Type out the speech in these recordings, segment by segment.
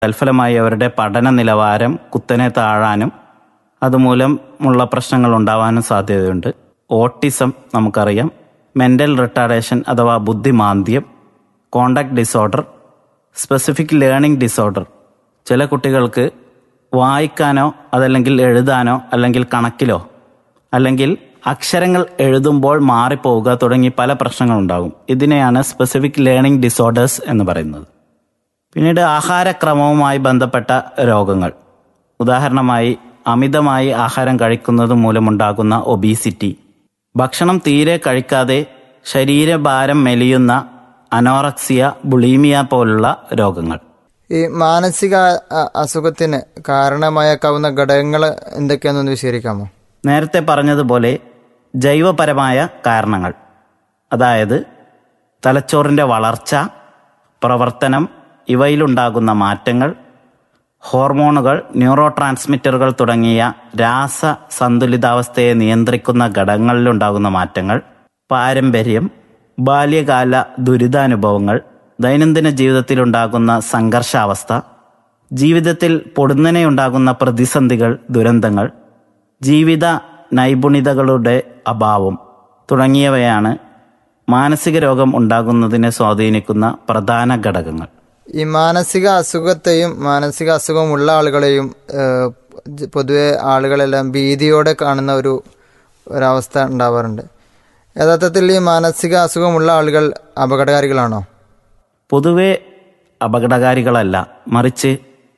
തൽഫലമായി അവരുടെ പഠന നിലവാരം കുത്തനെ താഴാനും അതുമൂലമുള്ള പ്രശ്നങ്ങൾ ഉണ്ടാവാനും സാധ്യതയുണ്ട് ഓട്ടിസം നമുക്കറിയാം മെൻ്റൽ റിട്ടാർഡേഷൻ അഥവാ ബുദ്ധിമാന്ദ്യം conduct disorder specific learning disorder ചില കുട്ടികൾക്ക് വായിക്കാനോ അതല്ലെങ്കിൽ എഴുതാനോ അല്ലെങ്കിൽ കണക്കിലോ അല്ലെങ്കിൽ അക്ഷരങ്ങൾ എഴുതുമ്പോൾ മാറിപ്പോവുക തുടങ്ങി പല പ്രശ്നങ്ങളുണ്ടാകും ഇതിനെയാണ് സ്പെസിഫിക് ലേണിംഗ് ഡിസോർഡേഴ്സ് എന്ന് പറയുന്നത് പിന്നീട് ആഹാരക്രമവുമായി ബന്ധപ്പെട്ട രോഗങ്ങൾ ഉദാഹരണമായി അമിതമായി ആഹാരം കഴിക്കുന്നത് മൂലമുണ്ടാകുന്ന ഒബീസിറ്റി ഭക്ഷണം തീരെ കഴിക്കാതെ ശരീരഭാരം മെലിയുന്ന അനോറക്സിയ ബുളീമിയ പോലുള്ള രോഗങ്ങൾ ഈ മാനസിക അ- അസുഖത്തിന് കാരണമായേക്കാവുന്ന ഘടകങ്ങൾ എന്തൊക്കെയാണെന്ന് വിശദീകരിക്കാമോ നേരത്തെ പറഞ്ഞതുപോലെ ജൈവപരമായ കാരണങ്ങൾ അതായത് തലച്ചോറിൻ്റെ വളർച്ച പ്രവർത്തനം ഇവയിലുണ്ടാകുന്ന മാറ്റങ്ങൾ ഹോർമോണുകൾ ന്യൂറോ ട്രാൻസ്മിറ്ററുകൾ തുടങ്ങിയ രാസ സന്തുലിതാവസ്ഥയെ നിയന്ത്രിക്കുന്ന ഘടകങ്ങളിലുണ്ടാകുന്ന മാറ്റങ്ങൾ പാരമ്പര്യം ബാല്യകാല ദുരിതാനുഭവങ്ങൾ ദൈനംദിന ജീവിതത്തിലുണ്ടാകുന്ന സംഘർഷാവസ്ഥ ജീവിതത്തിൽ പൊടുന്നനെയുണ്ടാകുന്ന പ്രതിസന്ധികൾ ദുരന്തങ്ങൾ ജീവിത നൈപുണിതകളുടെ അഭാവം തുടങ്ങിയവയാണ് മാനസിക രോഗം ഉണ്ടാകുന്നതിനെ സ്വാധീനിക്കുന്ന പ്രധാന ഘടകങ്ങൾ ഈ മാനസിക അസുഖത്തെയും മാനസിക അസുഖമുള്ള ആളുകളെയും ഏഹ്, ജ- പൊതുവെ ആളുകളെല്ലാം ഭീതിയോടെ കാണുന്ന ഒരു ഒരവസ്ഥ ഉണ്ടാവാറുണ്ട് യഥാർത്ഥത്തിൽ ഈ മാനസിക അസുഖമുള്ള ആളുകൾ അപകടകാരികളാണോ പൊതുവെ അപകടകാരികളല്ല മറിച്ച്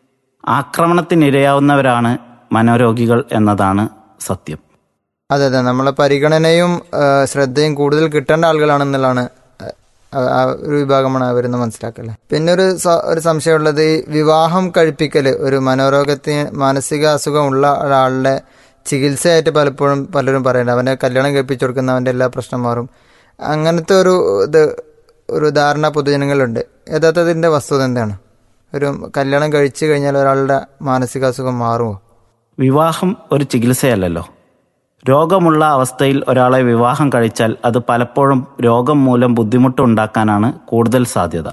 ആക്രമണത്തിനിരയാവുന്നവരാണ് മനോരോഗികൾ എന്നതാണ് സത്യം അതെ അതെ നമ്മളെ പരിഗണനയും ഏഹ്, ശ്രദ്ധയും കൂടുതൽ കിട്ടേണ്ട ആളുകളാണെന്നുള്ളതാണ് ഏഹ്, ആ ഒരു വിഭാഗമാണ് അവരെന്ന് മനസ്സിലാക്കല്ലേ പിന്നെ ഒരു സ- ഒരു സംശയമുള്ളത് ഈ വിവാഹം കഴിപ്പിക്കൽ ഒരു മനോരോഗത്തിന് മാനസിക അസുഖമുള്ള ഒരാളുടെ ചികിത്സയായിട്ട് പലപ്പോഴും പലരും പറയുന്നുണ്ട് അവനെ കല്യാണം കഴിപ്പിച്ചു കൊടുക്കുന്ന അവൻ്റെ എല്ലാ പ്രശ്നം മാറും അങ്ങനത്തെ ഒരു ഇത് ഒരു ധാരണ പൊതുജനങ്ങളുണ്ട് യഥാർത്ഥത്തിൻ്റെ വസ്തുത എന്താണ് ഒരു കല്യാണം കഴിച്ചു കഴിഞ്ഞാൽ ഒരാളുടെ മാനസികാസുഖം മാറുമോ വിവാഹം ഒരു ചികിത്സയല്ലല്ലോ രോഗമുള്ള അവസ്ഥയിൽ ഒരാളെ വിവാഹം കഴിച്ചാൽ അത് പലപ്പോഴും രോഗം മൂലം ബുദ്ധിമുട്ടുണ്ടാക്കാനാണ് കൂടുതൽ സാധ്യത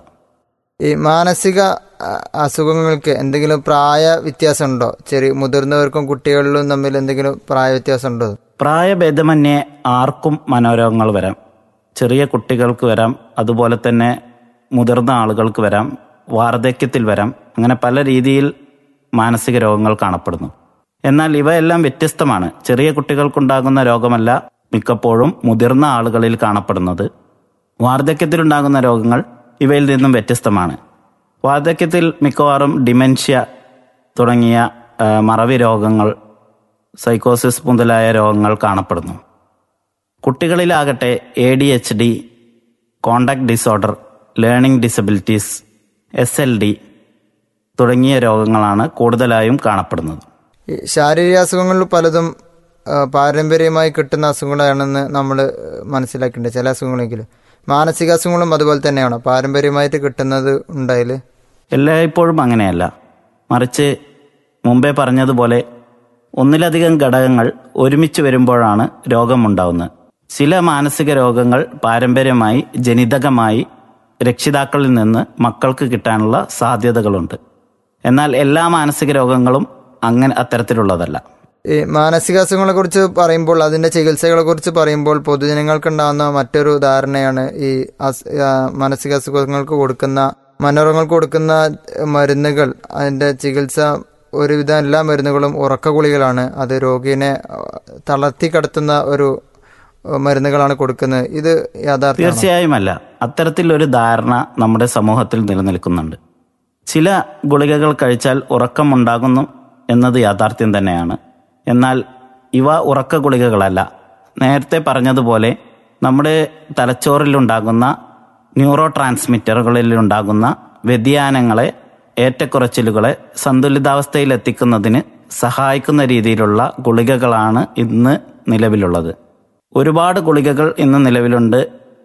ഈ മാനസിക അ- അസുഖങ്ങൾക്ക് എന്തെങ്കിലും പ്രായ വ്യത്യാസമുണ്ടോ ചെറിയ മുതിർന്നവർക്കും കുട്ടികളിലും തമ്മിൽ എന്തെങ്കിലും പ്രായ വ്യത്യാസം ഉണ്ടോ പ്രായഭേദമന്യേ ആർക്കും മനോരോഗങ്ങൾ വരാം ചെറിയ കുട്ടികൾക്ക് വരാം അതുപോലെ തന്നെ മുതിർന്ന ആളുകൾക്ക് വരാം വാർദ്ധക്യത്തിൽ വരാം അങ്ങനെ പല രീതിയിൽ മാനസിക രോഗങ്ങൾ കാണപ്പെടുന്നു എന്നാൽ ഇവയെല്ലാം വ്യത്യസ്തമാണ് ചെറിയ കുട്ടികൾക്കുണ്ടാകുന്ന രോഗമല്ല മിക്കപ്പോഴും മുതിർന്ന ആളുകളിൽ കാണപ്പെടുന്നത് വാർദ്ധക്യത്തിലുണ്ടാകുന്ന രോഗങ്ങൾ ഇവയിൽ നിന്നും വ്യത്യസ്തമാണ് വാർദ്ധക്യത്തിൽ മിക്കവാറും ഡിമെൻഷ്യ തുടങ്ങിയ ആ, മറവി രോഗങ്ങൾ സൈക്കോസിസ് മുതലായ രോഗങ്ങൾ കാണപ്പെടുന്നു കുട്ടികളിലാകട്ടെ A D H D conduct disorder learning disabilities S L D തുടങ്ങിയ രോഗങ്ങളാണ് കൂടുതലായും കാണപ്പെടുന്നത് ഈ ശാരീരിക അസുഖങ്ങളിൽ പലതും ആ, പാരമ്പര്യമായി കിട്ടുന്ന അസുഖങ്ങളാണെന്ന് നമ്മൾ മനസ്സിലാക്കിയിട്ടുണ്ട് ചില അസുഖങ്ങളെങ്കിലും മാനസിക അസുഖങ്ങളും അതുപോലെ തന്നെയാണോ പാരമ്പര്യമായിട്ട് കിട്ടുന്നത് ഉണ്ടായാൽ എല്ലായ്പ്പോഴും അങ്ങനെയല്ല മറിച്ച് മുമ്പേ പറഞ്ഞതുപോലെ ഒന്നിലധികം ഘടകങ്ങൾ ഒരുമിച്ച് വരുമ്പോഴാണ് രോഗമുണ്ടാവുന്നത് ചില മാനസിക രോഗങ്ങൾ പാരമ്പര്യമായി ജനിതകമായി രക്ഷിതാക്കളിൽ നിന്ന് മക്കൾക്ക് കിട്ടാനുള്ള സാധ്യതകളുണ്ട് എന്നാൽ എല്ലാ മാനസിക രോഗങ്ങളും അങ്ങനെ അത്തരത്തിലുള്ളതല്ല ഈ മാനസിക അസുഖങ്ങളെ കുറിച്ച് പറയുമ്പോൾ അതിന്റെ ചികിത്സകളെ കുറിച്ച് പറയുമ്പോൾ പൊതുജനങ്ങൾക്കുണ്ടാകുന്ന മറ്റൊരു ധാരണയാണ് ഈ അസ്- ആ, മാനസിക അസുഖങ്ങൾക്ക് കൊടുക്കുന്ന മനോരോഗങ്ങൾക്ക് കൊടുക്കുന്ന മരുന്നുകൾ അതിന്റെ ചികിത്സ ഒരുവിധം എല്ലാ മരുന്നുകളും ഉറക്ക ഗുളികളാണ് അത് രോഗിനെ ആ, തളർത്തി കടത്തുന്ന ഒരു ആ, മരുന്നുകളാണ് കൊടുക്കുന്നത് ഇത് യാഥാർത്ഥ്യം തീർച്ചയായും അല്ല അത്തരത്തിലൊരു ധാരണ നമ്മുടെ സമൂഹത്തിൽ നിലനിൽക്കുന്നുണ്ട് ചില ഗുളികകൾ കഴിച്ചാൽ ഉറക്കമുണ്ടാകുന്നു എന്നത് യാഥാർത്ഥ്യം തന്നെയാണ് എന്നാൽ ഇവ ഉറക്ക ഗുളികകളല്ല നേരത്തെ പറഞ്ഞതുപോലെ നമ്മുടെ തലച്ചോറിലുണ്ടാകുന്ന ന്യൂറോ ട്രാൻസ്മിറ്ററുകളിലുണ്ടാകുന്ന വ്യതിയാനങ്ങളെ ഏറ്റക്കുറച്ചിലുകളെ സന്തുലിതാവസ്ഥയിൽ എത്തിക്കുന്നതിന് സഹായിക്കുന്ന രീതിയിലുള്ള ഗുളികകളാണ് ഇന്ന് നിലവിലുള്ളത് ഒരുപാട് ഗുളികകൾ ഇന്ന് നിലവിലുണ്ട്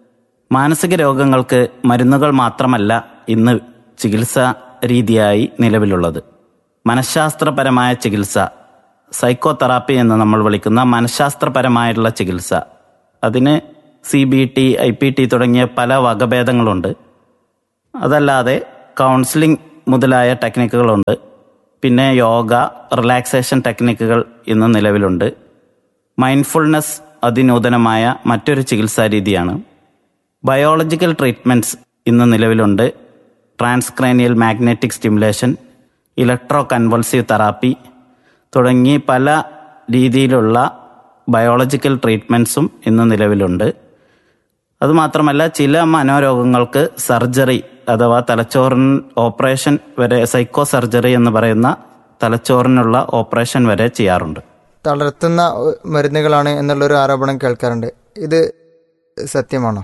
മാനസിക രോഗങ്ങൾക്ക് മരുന്നുകൾ മാത്രമല്ല ഇന്ന് ചികിത്സ രീതിയായി നിലവിലുള്ളത് മനഃശാസ്ത്രപരമായ ചികിത്സ സൈക്കോതെറാപ്പി എന്ന് നമ്മൾ വിളിക്കുന്ന മനഃശാസ്ത്രപരമായിട്ടുള്ള ചികിത്സ അതിന് C B T I P T തുടങ്ങിയ പല വകഭേദങ്ങളുണ്ട് അതല്ലാതെ കൗൺസിലിംഗ് മുതലായ ടെക്നിക്കുകളുണ്ട് പിന്നെ യോഗ റിലാക്സേഷൻ ടെക്നിക്കുകൾ ഇന്ന് നിലവിലുണ്ട് മൈൻഡ്ഫുൾനെസ് അതിനൂതനമായ മറ്റൊരു ചികിത്സാ രീതിയാണ് ബയോളജിക്കൽ ട്രീറ്റ്മെൻറ്റ്സ് ഇന്ന് നിലവിലുണ്ട് transcranial magnetic stimulation electroconvulsive therapy തുടങ്ങി പല രീതിയിലുള്ള ബയോളജിക്കൽ ട്രീറ്റ്മെൻറ്റ്സും ഇന്ന് നിലവിലുണ്ട് അതുമാത്രമല്ല ചില മനോരോഗങ്ങൾക്ക് സർജറി അഥവാ തലച്ചോറിന് ഓപ്പറേഷൻ വരെ സൈക്കോ സർജറി എന്ന് പറയുന്ന തലച്ചോറിനുള്ള ഓപ്പറേഷൻ വരെ ചെയ്യാറുണ്ട് തളർത്തുന്ന ഒ- മരുന്നുകളാണ് എന്നുള്ളൊരു ആരോപണം കേൾക്കാറുണ്ട് ഇത് സത്യമാണോ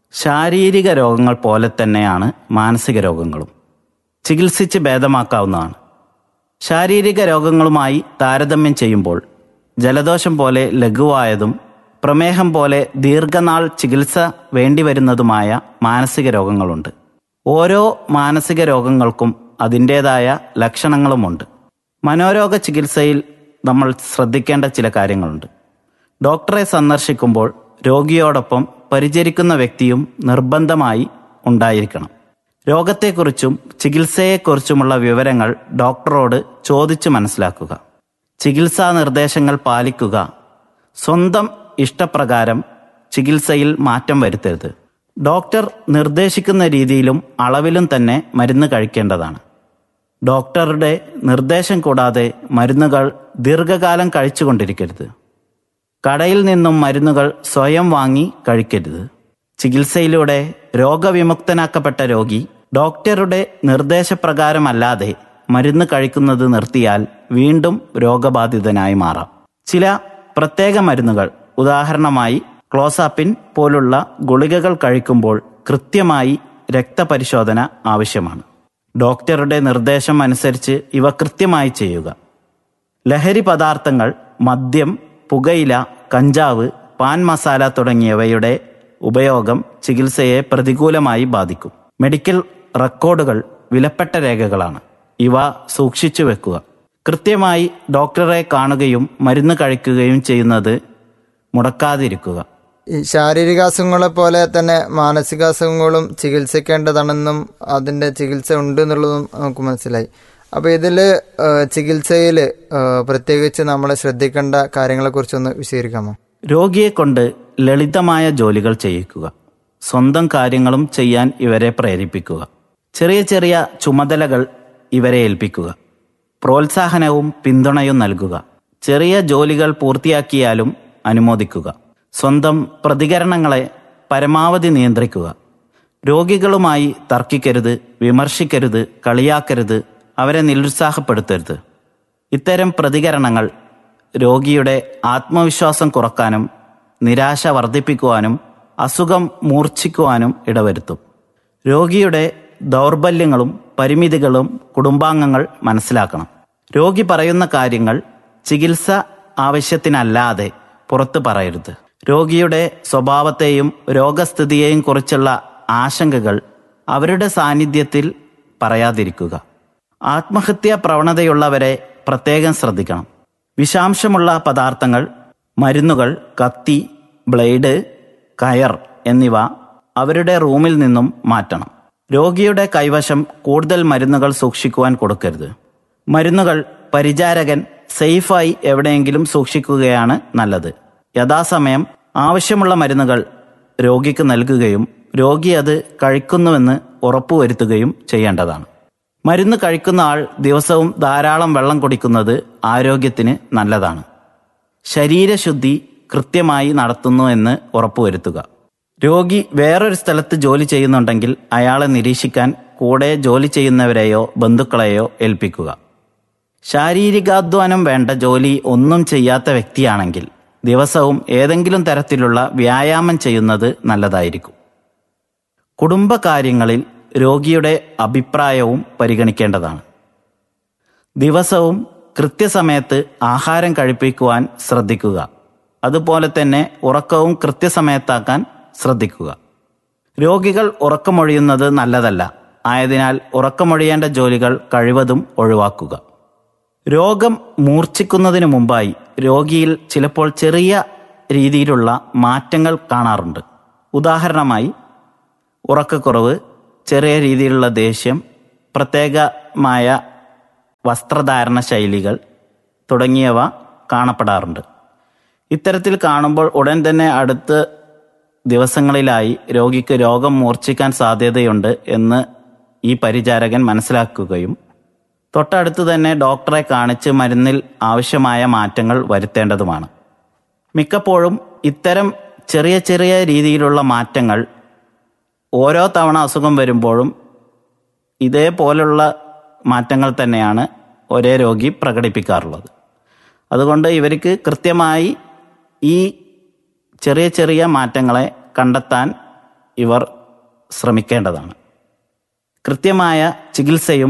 ശാരീരിക രോഗങ്ങൾ പോലെ തന്നെയാണ് മാനസിക രോഗങ്ങളും ചികിത്സിച്ച് ഭേദമാക്കാവുന്നതാണ് ശാരീരിക രോഗങ്ങളുമായി താരതമ്യം ചെയ്യുമ്പോൾ ജലദോഷം പോലെ ലഘുവായതും പ്രമേഹം പോലെ ദീർഘനാൾ ചികിത്സ വേണ്ടിവരുന്നതുമായ മാനസിക രോഗങ്ങളുണ്ട് ഓരോ മാനസിക രോഗങ്ങൾക്കും അതിൻ്റേതായ ലക്ഷണങ്ങളുമുണ്ട് മനോരോഗ ചികിത്സയിൽ നമ്മൾ ശ്രദ്ധിക്കേണ്ട ചില കാര്യങ്ങളുണ്ട് ഡോക്ടറെ സന്ദർശിക്കുമ്പോൾ രോഗിയോടൊപ്പം പരിചരിക്കുന്ന വ്യക്തിയും നിർബന്ധമായി ഉണ്ടായിരിക്കണം രോഗത്തെക്കുറിച്ചും ചികിത്സയെക്കുറിച്ചുമുള്ള വിവരങ്ങൾ ഡോക്ടറോട് ചോദിച്ചു മനസ്സിലാക്കുക ചികിത്സാ നിർദ്ദേശങ്ങൾ പാലിക്കുക സ്വന്തം ഇഷ്ടപ്രകാരം ചികിത്സയിൽ മാറ്റം വരുത്തരുത് ഡോക്ടർ നിർദ്ദേശിക്കുന്ന രീതിയിലും അളവിലും തന്നെ മരുന്ന് കഴിക്കേണ്ടതാണ് ഡോക്ടറുടെ നിർദ്ദേശം കൂടാതെ മരുന്നുകൾ ദീർഘകാലം കഴിച്ചുകൊണ്ടിരിക്കരുത് കടയിൽ നിന്നും മരുന്നുകൾ സ്വയം വാങ്ങി കഴിക്കരുത് ചികിത്സയിലൂടെ രോഗവിമുക്തനാക്കപ്പെട്ട രോഗി ഡോക്ടറുടെ നിർദ്ദേശപ്രകാരമല്ലാതെ മരുന്ന് കഴിക്കുന്നത് നിർത്തിയാൽ വീണ്ടും രോഗബാധിതനായി മാറാം ചില പ്രത്യേക മരുന്നുകൾ ഉദാഹരണമായി ക്ലോസാപ്പിൻ പോലുള്ള ഗുളികകൾ കഴിക്കുമ്പോൾ കൃത്യമായി രക്തപരിശോധന ആവശ്യമാണ് ഡോക്ടറുടെ നിർദ്ദേശം അനുസരിച്ച് ഇവ കൃത്യമായി ചെയ്യുക ലഹരി പദാർത്ഥങ്ങൾ മദ്യം പുകയില കഞ്ചാവ് പാൻ മസാല തുടങ്ങിയവയുടെ ഉപയോഗം ചികിത്സയെ പ്രതികൂലമായി ബാധിക്കും മെഡിക്കൽ റെക്കോർഡുകൾ വിലപ്പെട്ട രേഖകളാണ് ഇവ സൂക്ഷിച്ചു വെക്കുക കൃത്യമായി ഡോക്ടറെ കാണുകയും മരുന്ന് കഴിക്കുകയും ചെയ്യുന്നത് മുടക്കാതിരിക്കുക ഈ ശാരീരികാസുഖങ്ങളെ പോലെ തന്നെ മാനസികാസുഖങ്ങളും ചികിത്സിക്കേണ്ടതാണെന്നും അതിൻ്റെ ചികിത്സ ഉണ്ട് എന്നുള്ളതും നമുക്ക് മനസ്സിലായി അപ്പോൾ ഇതിൽ ചികിത്സയിൽ പ്രത്യേകിച്ച് നമ്മൾ ശ്രദ്ധിക്കേണ്ട കാര്യങ്ങളെക്കുറിച്ചൊന്ന് വിശദീകരിക്കാമോ രോഗിയെ കൊണ്ട് ലളിതമായ ജോലികൾ ചെയ്യിക്കുക സ്വന്തം കാര്യങ്ങളും ചെയ്യാൻ ഇവരെ പ്രേരിപ്പിക്കുക ചെറിയ ചെറിയ ചുമതലകൾ ഇവരെ ഏൽപ്പിക്കുക പ്രോത്സാഹനവും പിന്തുണയും നൽകുക ചെറിയ ജോലികൾ പൂർത്തിയാക്കിയാലും അനുമോദിക്കുക സ്വന്തം പ്രതികരണങ്ങളെ പരമാവധി നിയന്ത്രിക്കുക രോഗികളുമായി തർക്കിക്കരുത് വിമർശിക്കരുത് കളിയാക്കരുത് അവരെ നിരുത്സാഹപ്പെടുത്തരുത് ഇത്തരം പ്രതികരണങ്ങൾ രോഗിയുടെ ആത്മവിശ്വാസം കുറക്കാനും നിരാശ വർദ്ധിപ്പിക്കുവാനും അസുഖം മൂർച്ഛിക്കുവാനും ഇടവരുത്തും രോഗിയുടെ ദൗർബല്യങ്ങളും പരിമിതികളും കുടുംബാംഗങ്ങൾ മനസ്സിലാക്കണം രോഗി പറയുന്ന കാര്യങ്ങൾ ചികിത്സ ആവശ്യത്തിനല്ലാതെ പുറത്തു പറയരുത് രോഗിയുടെ സ്വഭാവത്തെയും രോഗസ്ഥിതിയെയും കുറിച്ചുള്ള ആശങ്കകൾ അവരുടെ സാന്നിധ്യത്തിൽ പറയാതിരിക്കുക ആത്മഹത്യാ പ്രവണതയുള്ളവരെ പ്രത്യേകം ശ്രദ്ധിക്കണം വിഷാംശമുള്ള പദാർത്ഥങ്ങൾ മരുന്നുകൾ കത്തി ബ്ലേഡ് കയർ എന്നിവ അവരുടെ റൂമിൽ നിന്നും മാറ്റണം രോഗിയുടെ കൈവശം കൂടുതൽ മരുന്നുകൾ സൂക്ഷിക്കുവാൻ കൊടുക്കരുത് മരുന്നുകൾ പരിചാരകൻ സേഫായി എവിടെയെങ്കിലും സൂക്ഷിക്കുകയാണ് നല്ലത് യഥാസമയം ആവശ്യമുള്ള മരുന്നുകൾ രോഗിക്ക് നൽകുകയും രോഗി അത് കഴിക്കുന്നുവെന്ന് ഉറപ്പുവരുത്തുകയും ചെയ്യേണ്ടതാണ് മരുന്ന് കഴിക്കുന്ന ആൾ ദിവസവും ധാരാളം വെള്ളം കുടിക്കുന്നത് ആരോഗ്യത്തിന് നല്ലതാണ് ശരീരശുദ്ധി കൃത്യമായി നടത്തുന്നു എന്ന് ഉറപ്പുവരുത്തുക രോഗി വേറൊരു സ്ഥലത്ത് ജോലി ചെയ്യുന്നുണ്ടെങ്കിൽ അയാളെ നിരീക്ഷിക്കാൻ കൂടെ ജോലി ചെയ്യുന്നവരെയോ ബന്ധുക്കളെയോ ഏൽപ്പിക്കുക ശാരീരികാധ്വാനം വേണ്ട ജോലി ഒന്നും ചെയ്യാത്ത വ്യക്തിയാണെങ്കിൽ ദിവസവും ഏതെങ്കിലും തരത്തിലുള്ള വ്യായാമം ചെയ്യുന്നത് നല്ലതായിരിക്കും കുടുംബകാര്യങ്ങളിൽ രോഗിയുടെ അഭിപ്രായവും പരിഗണിക്കേണ്ടതാണ് ദിവസവും കൃത്യസമയത്ത് ആഹാരം കഴിപ്പിക്കുവാൻ ശ്രദ്ധിക്കുക അതുപോലെ തന്നെ ഉറക്കവും കൃത്യസമയത്താക്കാൻ ശ്രദ്ധിക്കുക രോഗികൾ ഉറക്കമൊഴിയുന്നത് നല്ലതല്ല ആയതിനാൽ ഉറക്കമൊഴിയേണ്ട ജോലികൾ കഴിവതും ഒഴിവാക്കുക രോഗം മൂർച്ഛിക്കുന്നതിന് മുമ്പായി രോഗിയിൽ ചിലപ്പോൾ ചെറിയ രീതിയിലുള്ള മാറ്റങ്ങൾ കാണാറുണ്ട് ഉദാഹരണമായി ഉറക്കക്കുറവ് ചെറിയ രീതിയിലുള്ള ദേഷ്യം പ്രത്യേകമായ വസ്ത്രധാരണ ശൈലികൾ തുടങ്ങിയവ കാണപ്പെടാറുണ്ട് ഇത്തരത്തിൽ കാണുമ്പോൾ ഉടൻ തന്നെ അടുത്ത ദിവസങ്ങളിലായി രോഗിക്ക് രോഗം മൂർച്ഛിക്കാൻ സാധ്യതയുണ്ട് എന്ന് ഈ പരിചാരകൻ മനസ്സിലാക്കുകയും തൊട്ടടുത്ത് തന്നെ ഡോക്ടറെ കാണിച്ച് മരുന്നിൽ ആവശ്യമായ മാറ്റങ്ങൾ വരുത്തേണ്ടതുമാണ് മിക്കപ്പോഴും ഇത്തരം ചെറിയ ചെറിയ രീതിയിലുള്ള മാറ്റങ്ങൾ ഓരോ തവണ അസുഖം വരുമ്പോഴും ഇതേപോലുള്ള മാറ്റങ്ങൾ തന്നെയാണ് ഒരേ രോഗി പ്രകടിപ്പിക്കാറുള്ളത് അതുകൊണ്ട് ഇവർക്ക് കൃത്യമായി ഈ ചെറിയ ചെറിയ മാറ്റങ്ങളെ കണ്ടെത്താൻ ഇവർ ശ്രമിക്കേണ്ടതാണ് കൃത്യമായ ചികിത്സയും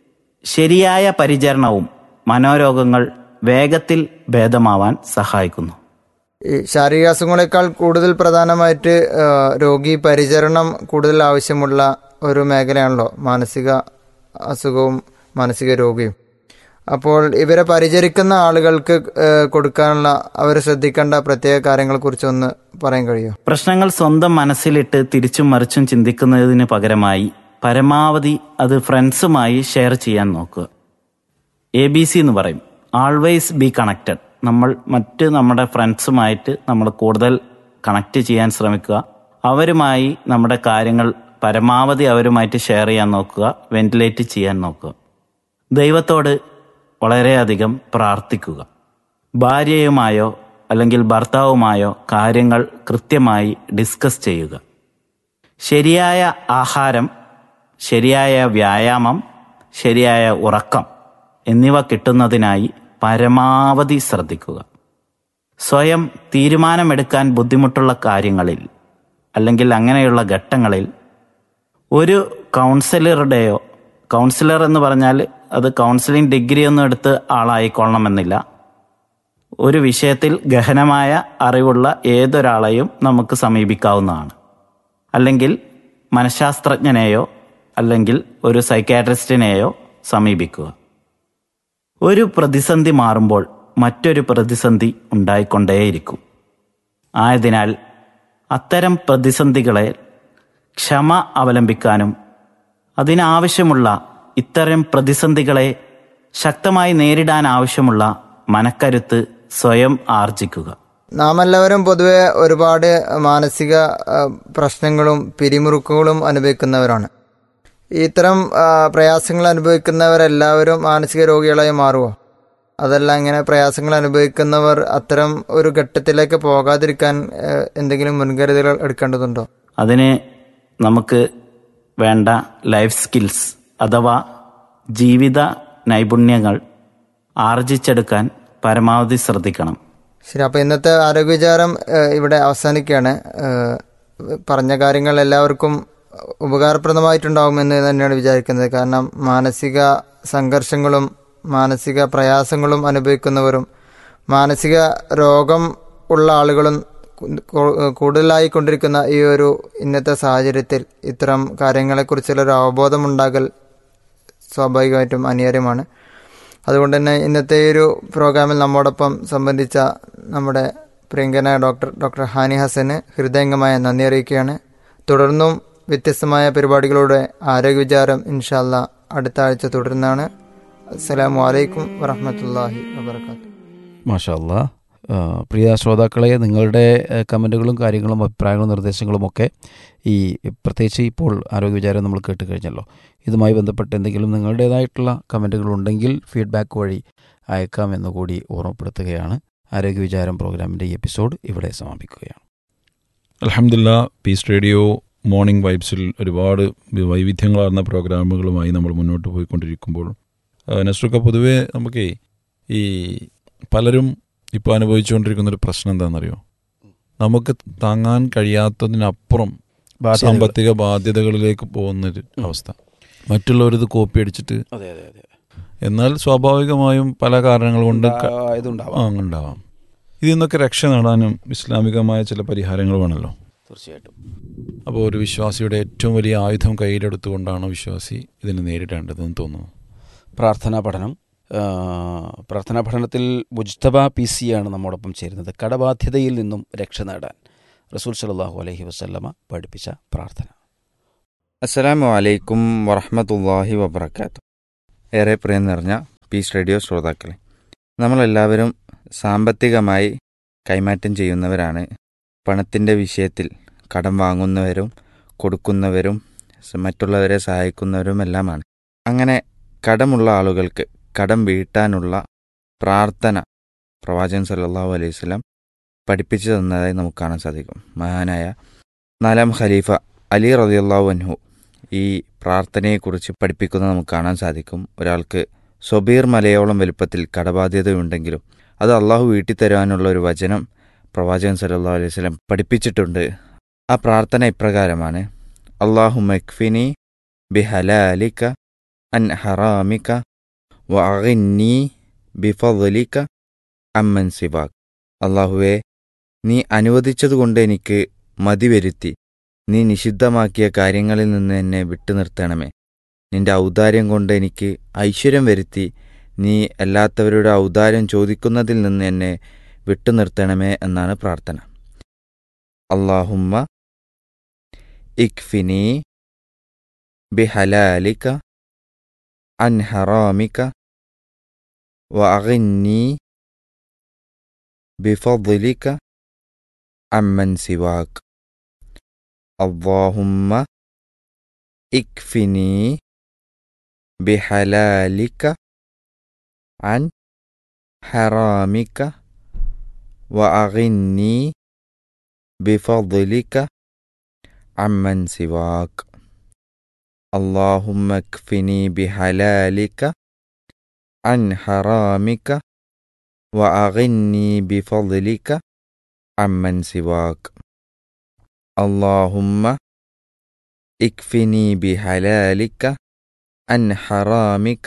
ശരിയായ പരിചരണവും മനോരോഗങ്ങൾ വേഗത്തിൽ ഭേദമാവാൻ സഹായിക്കുന്നു ഈ ശാരീരിക അസുഖങ്ങളെക്കാൾ കൂടുതൽ പ്രധാനമായിട്ട് ആ, രോഗി പരിചരണം കൂടുതൽ ആവശ്യമുള്ള ഒരു മേഖലയാണല്ലോ മാനസിക അസുഖവും മാനസിക രോഗിയും അപ്പോൾ ഇവരെ പരിചരിക്കുന്ന ആളുകൾക്ക് ആ, കൊടുക്കാനുള്ള അവർ ശ്രദ്ധിക്കേണ്ട പ്രത്യേക കാര്യങ്ങളെക്കുറിച്ച് ഒന്ന് പറയാൻ കഴിയുമോ പ്രശ്നങ്ങൾ സ്വന്തം മനസ്സിലിട്ട് തിരിച്ചും മറിച്ചും ചിന്തിക്കുന്നതിന് പകരമായി പരമാവധി അത് ഫ്രണ്ട്സുമായി ഷെയർ ചെയ്യാൻ നോക്കുക എ ബി സി എന്ന് പറയും ആൾവേസ് ബി കണക്റ്റഡ് നമ്മൾ മറ്റ് നമ്മുടെ ഫ്രണ്ട്സുമായിട്ട് നമ്മൾ കൂടുതൽ കണക്ട് ചെയ്യാൻ ശ്രമിക്കുക അവരുമായി നമ്മുടെ കാര്യങ്ങൾ പരമാവധി അവരുമായിട്ട് ഷെയർ ചെയ്യാൻ നോക്കുക വെന്റിലേറ്റ് ചെയ്യാൻ നോക്കുക ദൈവത്തോട് വളരെയധികം പ്രാർത്ഥിക്കുക ഭാര്യയുമായോ അല്ലെങ്കിൽ ഭർത്താവുമായോ കാര്യങ്ങൾ കൃത്യമായി ഡിസ്കസ് ചെയ്യുക ശരിയായ ആഹാരം ശരിയായ വ്യായാമം ശരിയായ ഉറക്കം എന്നിവ കിട്ടുന്നതിനായി പരമാവധി ശ്രദ്ധിക്കുക സ്വയം തീരുമാനമെടുക്കാൻ ബുദ്ധിമുട്ടുള്ള കാര്യങ്ങളിൽ അല്ലെങ്കിൽ അങ്ങനെയുള്ള ഘട്ടങ്ങളിൽ ഒരു കൗൺസിലറുടെയോ കൗൺസിലർ എന്ന് പറഞ്ഞാൽ അത് കൗൺസിലിംഗ് ഡിഗ്രി ഒന്നും എടുത്ത് ആളായിക്കൊള്ളണമെന്നില്ല ഒരു വിഷയത്തിൽ ഗഹനമായ അറിവുള്ള ഏതൊരാളെയും നമുക്ക് സമീപിക്കാവുന്നതാണ് അല്ലെങ്കിൽ മനഃശാസ്ത്രജ്ഞനെയോ അല്ലെങ്കിൽ ഒരു സൈക്കാട്രിസ്റ്റിനെയോ സമീപിക്കുക ഒരു പ്രതിസന്ധി മാറുമ്പോൾ മറ്റൊരു പ്രതിസന്ധി ഉണ്ടായിക്കൊണ്ടേയിരിക്കും ആയതിനാൽ അത്തരം പ്രതിസന്ധികളെ ക്ഷമ അവലംബിക്കാനും അതിനാവശ്യമുള്ള ഇത്തരം പ്രതിസന്ധികളെ ശക്തമായി നേരിടാൻ ആവശ്യമുള്ള മനക്കരുത്ത് സ്വയം ആർജിക്കുക നാം എല്ലാവരും പൊതുവെ ഒരുപാട് മാനസിക ആ, പ്രശ്നങ്ങളും പിരിമുറുക്കങ്ങളും അനുഭവിക്കുന്നവരാണ് ഇത്തരം ആ, പ്രയാസങ്ങൾ അനുഭവിക്കുന്നവരെല്ലാവരും മാനസിക രോഗികളായി മാറുമോ അതല്ല ഇങ്ങനെ പ്രയാസങ്ങൾ അനുഭവിക്കുന്നവർ അത്തരം ഒരു ഘട്ടത്തിലേക്ക് പോകാതിരിക്കാൻ ആ, എന്തെങ്കിലും മുൻകരുതലുകൾ എടുക്കേണ്ടതുണ്ടോ അതിന് നമുക്ക് വേണ്ട ലൈഫ് സ്കിൽസ് അഥവാ ജീവിത നൈപുണ്യങ്ങൾ ആർജിച്ചെടുക്കാൻ പരമാവധി ശ്രദ്ധിക്കണം ശരി അപ്പോൾ ഇന്നത്തെ ആരോഗ്യ വിചാരം ഏഹ്, ഇവിടെ അവസാനിക്കുകയാണ് ഏഹ്, പറഞ്ഞ കാര്യങ്ങൾ എല്ലാവർക്കും ഉപകാരപ്രദമായിട്ടുണ്ടാവുമെന്ന് തന്നെയാണ് വിചാരിക്കുന്നത് കാരണം മാനസിക സംഘർഷങ്ങളും മാനസിക പ്രയാസങ്ങളും അനുഭവിക്കുന്നവരും മാനസിക രോഗം ഉള്ള ആളുകളും കു- കൂടുതലായി കൊണ്ടിരിക്കുന്ന ഈ ഒരു ഇന്നത്തെ സാഹചര്യത്തിൽ ഇത്തരം കാര്യങ്ങളെക്കുറിച്ചുള്ള ഒരു അവബോധമുണ്ടാകൽ സ്വാഭാവികമായിട്ടും അനിവാര്യമാണ് അതുകൊണ്ട് തന്നെ ഇന്നത്തെ ഈ ഒരു പ്രോഗ്രാമിൽ നമ്മോടൊപ്പം സംബന്ധിച്ച നമ്മുടെ പ്രിയങ്കനായ ഡോക്ടർ ഡോക്ടർ ഹാനി ഹസന് ഹൃദയംഗമായ നന്ദി അറിയിക്കുകയാണ് തുടർന്നും വ്യത്യസ്തമായ പരിപാടികളുടെ ആരോഗ്യ വിചാരം ഇൻഷാല്ല അടുത്ത ആഴ്ച തുടരുന്നതാണ് അസ്സലാമു അലൈക്കും വറഹമത്തല്ലാഹി വബർക്കാത്തു മാഷാ അല്ലാ ആ, പ്രിയ ശ്രോതാക്കളെ നിങ്ങളുടെ ആ, കമൻറ്റുകളും കാര്യങ്ങളും അഭിപ്രായങ്ങളും നിർദ്ദേശങ്ങളും ഒക്കെ ഈ പ്രത്യേകിച്ച് ഇപ്പോൾ ആരോഗ്യ വിചാരം നമ്മൾ കേട്ട് കഴിഞ്ഞല്ലോ ഇതുമായി ബന്ധപ്പെട്ട് എന്തെങ്കിലും നിങ്ങളുടേതായിട്ടുള്ള കമൻറ്റുകൾ ഉണ്ടെങ്കിൽ ഫീഡ്ബാക്ക് വഴി അയക്കാം എന്നുകൂടി ഓർമ്മപ്പെടുത്തുകയാണ് ആരോഗ്യ വിചാരം പ്രോഗ്രാമിൻ്റെ ഈ എപ്പിസോഡ് ഇവിടെ സമാപിക്കുകയാണ് അലഹമില്ല പീസ് റേഡിയോ മോർണിംഗ് വൈബ്സിൽ ഒരുപാട് വൈവിധ്യങ്ങളാർന്ന പ്രോഗ്രാമുകളുമായി നമ്മൾ മുന്നോട്ട് പോയിക്കൊണ്ടിരിക്കുമ്പോൾ ആ, നസ്രുക്ക പൊതുവേ നമുക്ക് ഈ പലരും ഇപ്പോൾ അനുഭവിച്ചുകൊണ്ടിരിക്കുന്ന ഒരു പ്രശ്നം എന്താണെന്നറിയോ നമുക്ക് താങ്ങാൻ കഴിയാത്തതിനപ്പുറം സാമ്പത്തിക ബാധ്യതകളിലേക്ക് പോകുന്നൊരു അവസ്ഥ മറ്റുള്ളവരിത് കോപ്പി അടിച്ചിട്ട് അതെ അതെ അതെ എന്നാൽ സ്വാഭാവികമായും പല കാരണങ്ങൾ കൊണ്ട് ക- ഇതുണ്ടാവാം ആ, ഉണ്ടാവാം ഇതിൽ നിന്നൊക്കെ രക്ഷ നേടാനും ഇസ്ലാമികമായ ചില പരിഹാരങ്ങൾ വേണമല്ലോ തീർച്ചയായിട്ടും അപ്പോൾ ഒരു വിശ്വാസിയുടെ ഏറ്റവും വലിയ ആയുധം കയ്യിലെടുത്തുകൊണ്ടാണ് വിശ്വാസി ഇതിനെ നേരിടേണ്ടതെന്ന് തോന്നുന്നു പ്രാർത്ഥനാ പഠനം ആ, പ്രാർത്ഥനാ പഠനത്തിൽ മുജ്തബ പി സി ആണ് നമ്മോടൊപ്പം ചേരുന്നത് കടബാധ്യതയിൽ നിന്നും രക്ഷ നേടാൻ റസൂൽ സലാഹു അലഹി വസ്ല്ലമ പഠിപ്പിച്ച പ്രാർത്ഥന അസ്സലാമു അലൈക്കും വറഹമത്തല്ലാഹി വബർക്കാത്തു ഏറെ പ്രിയം നിറഞ്ഞ പീസ് റേഡിയോ ശ്രോതാക്കളെ നമ്മളെല്ലാവരും സാമ്പത്തികമായി കൈമാറ്റം ചെയ്യുന്നവരാണ് പണത്തിൻ്റെ വിഷയത്തിൽ കടം വാങ്ങുന്നവരും കൊടുക്കുന്നവരും സ- മറ്റുള്ളവരെ സഹായിക്കുന്നവരുമെല്ലാമാണ് അങ്ങനെ കടമുള്ള ആളുകൾക്ക് കടം വീട്ടാനുള്ള പ്രാർത്ഥന പ്രവാചകൻ സല്ലല്ലാഹു അലൈഹി വസല്ലം പഠിപ്പിച്ചു തന്നതായി നമുക്ക് കാണാൻ സാധിക്കും മഹാനായ നാലാം ഖലീഫ അലി റളിയല്ലാഹു അൻഹു ഈ പ്രാർത്ഥനയെക്കുറിച്ച് പഠിപ്പിക്കുന്നത് നമുക്ക് കാണാൻ സാധിക്കും ഒരാൾക്ക് സ്വബീർ മലയോളം വലുപ്പത്തിൽ കടബാധ്യതയുണ്ടെങ്കിലും അത് അള്ളാഹു വീട്ടിത്തരാനുള്ള ഒരു വചനം പ്രവാചകൻ സല്ലല്ലാഹു അലൈഹി വസല്ലം പഠിപ്പിച്ചിട്ടുണ്ട് ആ പ്രാർത്ഥന ഇപ്രകാരമാണ് അള്ളാഹു മക്ഫിനി ബിഹലാലിക അൻ ഹറാമിക വഅഗിന്നി ബിഫളിക അമ്മൻ സിവാക് അള്ളാഹുവെ നീ അനുവദിച്ചതുകൊണ്ട് എനിക്ക് മതി വരുത്തി നീ നിഷിദ്ധമാക്കിയ കാര്യങ്ങളിൽ നിന്ന് എന്നെ വിട്ടുനിർത്തണമേ നിന്റെ ഔദാര്യം കൊണ്ട് എനിക്ക് ഐശ്വര്യം വരുത്തി നീ അല്ലാത്തവരുടെ ഔദാര്യം ചോദിക്കുന്നതിൽ നിന്ന് എന്നെ വിട്ടുനിർത്തണമേ എന്നാണ് പ്രാർത്ഥന അള്ളാഹുമ്മ ഇക്ഫിനി ബിഹലാലിക അൻ ഹറാമിക വഅഗിന്നി ബിഫضلിക അമ്മൻ സിവാക് اللهم اكفني بحلالك عن حرامك وأغني بفضلك عمن سواك اللهم اكفني بحلالك عن حرامك وأغني بفضلك عمن سواك اللهم اكفني بحلالك عن حرامك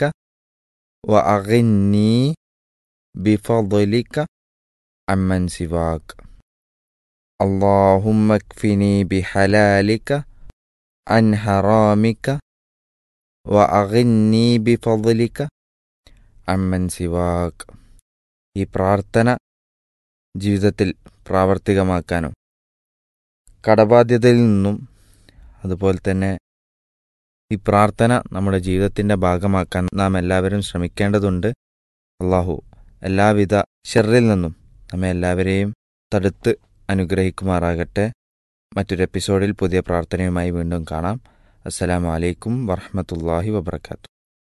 وأغني بفضلك عمن سواك اللهم اكفني بحلالك عن حرامك وأغني بفضلك عمن سواك ഈ പ്രാർത്ഥന ജീവിതത്തിൽ പ്രാവർത്തികമാക്കാനും കടബാധ്യതയിൽ നിന്നും അതുപോലെ തന്നെ ഈ പ്രാർത്ഥന നമ്മുടെ ജീവിതത്തിൻ്റെ ഭാഗമാക്കാൻ നാം എല്ലാവരും ശ്രമിക്കേണ്ടതുണ്ട് അള്ളാഹു എല്ലാവിധ ഷെറിൽ നിന്നും നമ്മെ എല്ലാവരെയും തടുത്ത് അനുഗ്രഹിക്കുമാറാകട്ടെ മറ്റൊരു എപ്പിസോഡിൽ പുതിയ പ്രാർത്ഥനയുമായി വീണ്ടും കാണാം അസ്സലാമു അലൈക്കും വറഹമത്തല്ലാഹി വബർക്കാത്തു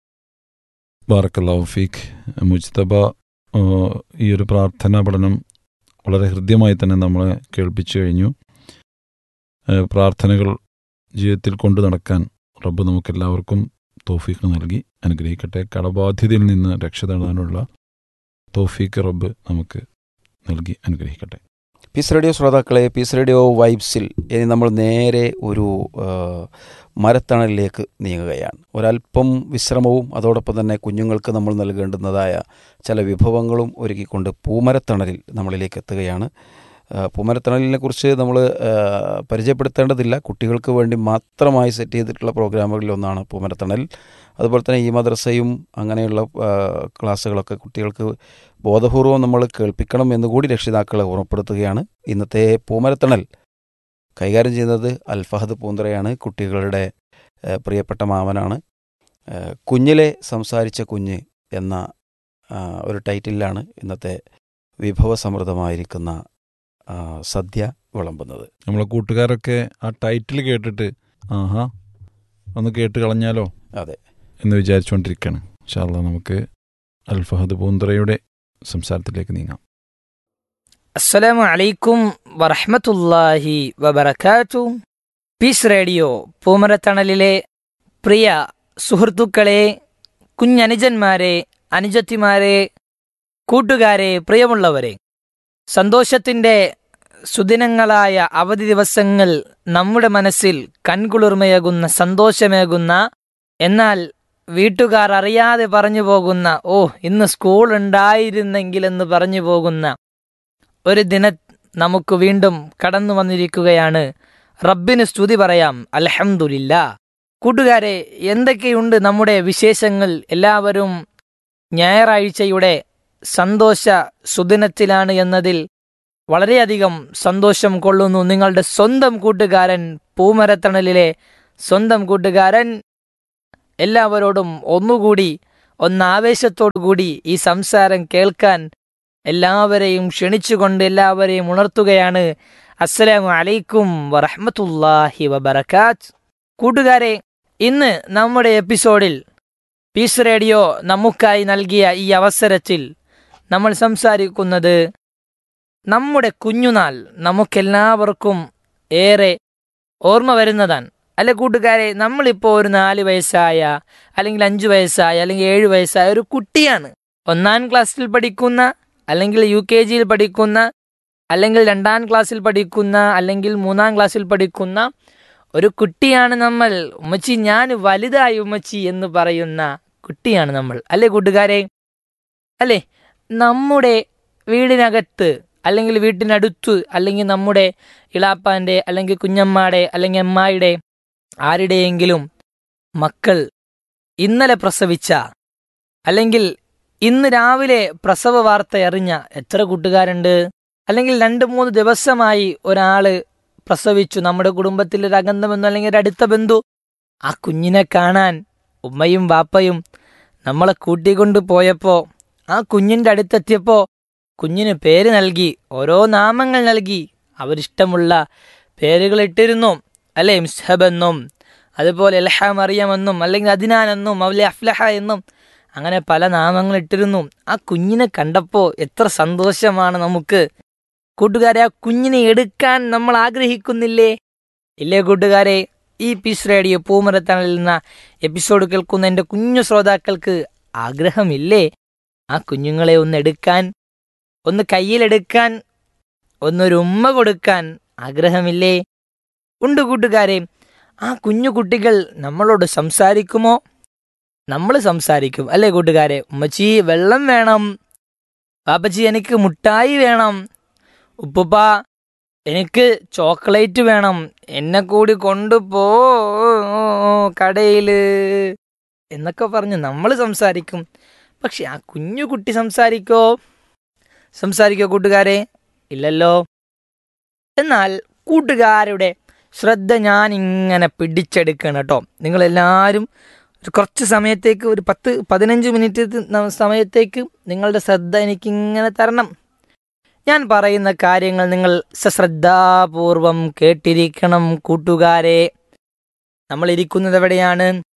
ബാറക്കല്ലാഹു ഫീഖ് മുജ്തബ ആ, ഈ ഒരു പ്രാർത്ഥനാ പഠനം വളരെ ഹൃദ്യമായി തന്നെ നമ്മളെ കേൾപ്പിച്ചു കഴിഞ്ഞു ആ, പ്രാർത്ഥനകൾ ജീവിതത്തിൽ കൊണ്ടു നടക്കാൻ റബ്ബ് നമുക്കെല്ലാവർക്കും തോഫീക്ക് നൽകി അനുഗ്രഹിക്കട്ടെ കടബാധ്യതയിൽ നിന്ന് രക്ഷ നേടാനുള്ള തോഫീക്ക് റബ്ബ് നമുക്ക് നൽകി അനുഗ്രഹിക്കട്ടെ പീസ് റേഡിയോ ശ്രോതാക്കളെ പീസ് റേഡിയോ വൈബ്സിൽ ഇനി നമ്മൾ നേരെ ഒരു ആ, മരത്തണലിലേക്ക് നീങ്ങുകയാണ് ഒരല്പം വിശ്രമവും അതോടൊപ്പം തന്നെ കുഞ്ഞുങ്ങൾക്ക് നമ്മൾ നൽകേണ്ടുന്നതായ ചില വിഭവങ്ങളും ഒരുക്കിക്കൊണ്ട് പൂമരത്തണലിൽ നമ്മളിലേക്ക് എത്തുകയാണ് ആ, പൂമരത്തണലിനെ കുറിച്ച് നമ്മൾ ആ, പരിചയപ്പെടുത്തേണ്ടതില്ല കുട്ടികൾക്ക് വേണ്ടി മാത്രമായി സെറ്റ് ചെയ്തിട്ടുള്ള പ്രോഗ്രാമുകളിൽ ഒന്നാണ് പൂമരത്തണൽ അതുപോലെ തന്നെ ഈ മദ്രസയും അങ്ങനെയുള്ള ആ, ക്ലാസ്സുകളൊക്കെ കുട്ടികൾക്ക് ബോധപൂർവം നമ്മൾ കേൾപ്പിക്കണം എന്നുകൂടി രക്ഷിതാക്കളെ ഓർമ്മപ്പെടുത്തുകയാണ് ഇന്നത്തെ പൂമരത്തണൽ കൈകാര്യം ചെയ്യുന്നത് അൽഫഹദ് പൂന്തറയാണ് കുട്ടികളുടെ ഏഹ്, പ്രിയപ്പെട്ട മാമനാണ് ഏഹ്, കുഞ്ഞിലെ സംസാരിച്ച കുഞ്ഞ് എന്ന ആ, ഒരു ടൈറ്റിലാണ് ഇന്നത്തെ വിഭവസമൃദ്ധമായിരിക്കുന്ന ആ, സദ്യ വിളമ്പുന്നത് നമ്മളെ കൂട്ടുകാരൊക്കെ ആ ടൈറ്റിൽ കേട്ടിട്ട് ആഹാ ഒന്ന് കേട്ട് കളഞ്ഞാലോ അതെ എന്ന് വിചാരിച്ചുകൊണ്ടിരിക്കുകയാണ് ഇൻഷാല്ലാ നമുക്ക് അൽഫഹദ് പൂന്തറയുടെ സംസാരത്തിലേക്ക് നീങ്ങാം അസ്സലാമു അലൈക്കും വറഹ്മത്തുള്ളാഹി വബറകാതു പീസ് റേഡിയോ പൂമരത്തണലിലെ പ്രിയ സുഹൃത്തുക്കളെ കുഞ്ഞനുജന്മാരെ അനുജത്തിമാരെ കൂട്ടുകാരെ പ്രിയമുള്ളവരെ സന്തോഷത്തിൻ്റെ സുദിനങ്ങളായ അവധി ദിവസങ്ങൾ നമ്മുടെ മനസ്സിൽ കൺകുളിർമയേകുന്ന സന്തോഷമേകുന്ന എന്നാൽ വീട്ടുകാർ അറിയാതെ പറഞ്ഞു പോകുന്ന ഓ ഇന്ന് സ്കൂൾ ഉണ്ടായിരുന്നെങ്കിൽ എന്ന് പറഞ്ഞു പോകുന്ന ഒരു ദിന നമുക്ക് വീണ്ടും കടന്നു വന്നിരിക്കുകയാണ് റബ്ബിന് സ്തുതി പറയാം അൽഹംദുലില്ല കൂട്ടുകാരെ എന്തൊക്കെയുണ്ട് നമ്മുടെ വിശേഷങ്ങൾ എല്ലാവരും ഞായറാഴ്ചയുടെ സന്തോഷ സുദിനത്തിലാണ് എന്നതിൽ വളരെയധികം സന്തോഷം കൊള്ളുന്നു നിങ്ങളുടെ സ്വന്തം കൂട്ടുകാരൻ പൂമരത്തണലിലെ സ്വന്തം കൂട്ടുകാരൻ എല്ലാവരോടും ഒന്നുകൂടി ഒന്നാവേശത്തോടു കൂടി ഈ സംസാരം കേൾക്കാൻ എല്ലാവരെയും ക്ഷണിച്ചുകൊണ്ട് എല്ലാവരെയും ഉണർത്തുകയാണ് അസ്സലാമു അലൈക്കും വറഹ്മത്തുള്ളാഹി വബറകാത്ത് കൂട്ടുകാരെ ഇന്ന് നമ്മുടെ എപ്പിസോഡിൽ പീസ് റേഡിയോ നമുക്കായി നൽകിയ ഈ അവസരത്തിൽ നമ്മൾ സംസാരിക്കുന്നത് നമ്മുടെ കുഞ്ഞുനാൾ നമുക്കെല്ലാവർക്കും ഏറെ ഓർമ്മ വരുന്നതാണ് അല്ലെ കൂട്ടുകാരെ നമ്മളിപ്പോൾ ഒരു നാല് വയസ്സായ അല്ലെങ്കിൽ അഞ്ച് വയസ്സായ അല്ലെങ്കിൽ ഏഴ് വയസ്സായ ഒരു കുട്ടിയാണ് ഒന്നാം ക്ലാസ്സിൽ പഠിക്കുന്ന അല്ലെങ്കിൽ യു കെ ജിയിൽ പഠിക്കുന്ന അല്ലെങ്കിൽ രണ്ടാം ക്ലാസ്സിൽ പഠിക്കുന്ന അല്ലെങ്കിൽ മൂന്നാം ക്ലാസ്സിൽ പഠിക്കുന്ന ഒരു കുട്ടിയാണ് നമ്മൾ ഉമ്മച്ചി ഞാൻ വലുതായി ഉമ്മച്ചി എന്ന് പറയുന്ന കുട്ടിയാണ് നമ്മൾ അല്ലേ കൂട്ടുകാരെ അല്ലേ നമ്മുടെ വീടിനകത്ത് അല്ലെങ്കിൽ വീട്ടിനടുത്ത് അല്ലെങ്കിൽ നമ്മുടെ ഇളാപ്പാൻ്റെ അല്ലെങ്കിൽ കുഞ്ഞമ്മാടെ അല്ലെങ്കിൽ അമ്മായിയുടെ ആരുടെയെങ്കിലും മക്കൾ ഇന്നലെ പ്രസവിച്ച അല്ലെങ്കിൽ ഇന്ന് രാവിലെ പ്രസവ വാർത്ത അറിഞ്ഞ എത്ര കൂട്ടുകാരുണ്ട് അല്ലെങ്കിൽ രണ്ട് മൂന്ന് ദിവസമായി ഒരാള് പ്രസവിച്ചു നമ്മുടെ കുടുംബത്തിൽ ഒരു അകന്ന ബന്ധു അല്ലെങ്കിൽ ഒരു അടുത്ത ബന്ധു ആ കുഞ്ഞിനെ കാണാൻ ഉമ്മയും വാപ്പയും നമ്മളെ കൂട്ടിക്കൊണ്ട് പോയപ്പോ ആ കുഞ്ഞിന്റെ അടുത്തെത്തിയപ്പോ കുഞ്ഞിന് പേര് നൽകി ഓരോ നാമങ്ങൾ നൽകി അവരിഷ്ടമുള്ള പേരുകൾ ഇട്ടിരുന്നു അല്ലെ മിസ്ഹബ് എന്നും അതുപോലെ എൽഹ മറിയം എന്നും അല്ലെങ്കിൽ അദിനാൻ എന്നും മൗല അഫ്ലഹ എന്നും അങ്ങനെ പല നാമങ്ങൾ ഇട്ടിരുന്നു ആ കുഞ്ഞിനെ കണ്ടപ്പോൾ എത്ര സന്തോഷമാണ് നമുക്ക് കൂട്ടുകാരെ ആ കുഞ്ഞിനെ എടുക്കാൻ നമ്മൾ ആഗ്രഹിക്കുന്നില്ലേ ഇല്ലേ കൂട്ടുകാരെ ഈ പീസ് റേഡിയോ പൂമരത്തണലിൽ നിന്ന എപ്പിസോഡ് കേൾക്കുന്ന എൻ്റെ കുഞ്ഞു ശ്രോതാക്കൾക്ക് ആഗ്രഹമില്ലേ ആ കുഞ്ഞുങ്ങളെ ഒന്ന് എടുക്കാൻ ഒന്ന് കയ്യിലെടുക്കാൻ ഒന്നൊരു ഉമ്മ കൊടുക്കാൻ ആഗ്രഹമില്ലേ ഉണ്ട് കൂട്ടുകാരെ ആ കുഞ്ഞു കുട്ടികൾ നമ്മളോട് സംസാരിക്കുമോ നമ്മൾ സംസാരിക്കും അല്ലേ കൂട്ടുകാരെ ഉമ്മച്ചി വെള്ളം വേണം പാപ്പച്ചി എനിക്ക് മുട്ടായി വേണം ഉപ്പുപ്പ എനിക്ക് ചോക്ലേറ്റ് വേണം എന്നെ കൂടി കൊണ്ടുപോ കടയില് എന്നൊക്കെ പറഞ്ഞ് നമ്മൾ സംസാരിക്കും പക്ഷെ ആ കുഞ്ഞു കുട്ടി സംസാരിക്കോ സംസാരിക്കോ കൂട്ടുകാരെ ഇല്ലല്ലോ എന്നാൽ കൂട്ടുകാരുടെ ശ്രദ്ധ ഞാൻ ഇങ്ങനെ പിടിച്ചെടുക്കണം കേട്ടോ നിങ്ങളെല്ലാവരും ഒരു കുറച്ച് സമയത്തേക്ക് ഒരു പത്ത് പതിനഞ്ച് മിനിറ്റ് ന- സമയത്തേക്ക് നിങ്ങളുടെ ശ്രദ്ധ എനിക്കിങ്ങനെ തരണം ഞാൻ പറയുന്ന കാര്യങ്ങൾ നിങ്ങൾ സശ്രദ്ധാപൂർവം കേട്ടിരിക്കണം കൂട്ടുകാരെ നമ്മൾ ഇരിക്കുന്നത് എവിടെയാണ്